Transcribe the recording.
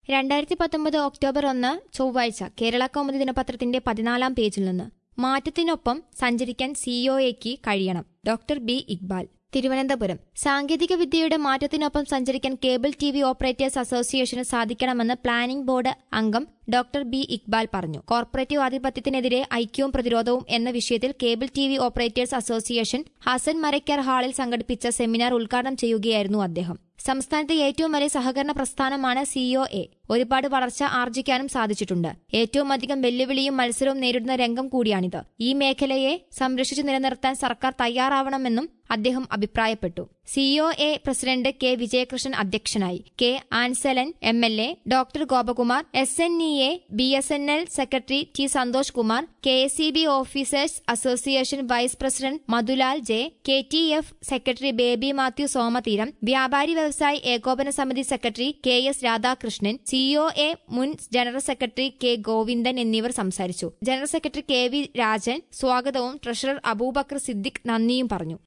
രണ്ടായിരത്തി പത്തൊമ്പത് ഒക്ടോബർ ഒന്ന് ചൊവ്വാഴ്ച കേരള കൗമുദി ദിനപത്രത്തിന്റെ പതിനാലാം പേജിൽ നിന്ന് മാറ്റത്തിനൊപ്പം സഞ്ചരിക്കാൻ സിഒഎക്ക് കഴിയണം ഡോക്ടർ ബി ഇക്ബാൽ തിരുവനന്തപുരം സാങ്കേതിക വിദ്യയുടെ മാറ്റത്തിനൊപ്പം സഞ്ചരിക്കാൻ കേബിൾ ടി വി ഓപ്പറേറ്റേഴ്സ് അസോസിയേഷന് സാധിക്കണമെന്ന് പ്ലാനിംഗ് ബോർഡ് അംഗം ഡോക്ടർ ബി ഇക്ബാൽ പറഞ്ഞു കോർപ്പറേറ്റീവ് ആധിപത്യത്തിനെതിരെ ഐക്യവും പ്രതിരോധവും എന്ന വിഷയത്തിൽ cable T V operators association Hasan Marakkar ഹാളിൽ സംഘടിപ്പിച്ച സെമിനാർ ഉദ്ഘാടനം ചെയ്യുകയായിരുന്നു അദ്ദേഹം സംസ്ഥാനത്തെ ഏറ്റവും വലിയ സഹകരണ പ്രസ്ഥാനമാണ് സിഒ എ ഒരുപാട് വളർച്ച ആർജിക്കാനും സാധിച്ചിട്ടുണ്ട് ഏറ്റവും അധികം വെല്ലുവിളിയും മത്സരവും നേരിടുന്ന രംഗം കൂടിയാണിത് ഈ മേഖലയെ സംരക്ഷിച്ചു നിലനിർത്താൻ സർക്കാർ തയ്യാറാവണമെന്നും അദ്ദേഹം അഭിപ്രായപ്പെട്ടു C O A president K Vijayakrishnan അധ്യക്ഷനായി K Ansalan M L A doctor Gopakumar S N E A B S N L secretary T Santhosh Kumar K S E B officers association vice president Madhulal J K T F secretary Baby Mathew Somatheeram വ്യാപാരി വ്യവസായി ഏകോപന സമിതി secretary K S Radhakrishnan C O A മുൻ general secretary K Govindan എന്നിവർ സംസാരിച്ചു general secretary K V Rajan സ്വാഗതവും treasurer Abubakar Siddique നന്ദിയും പറഞ്ഞു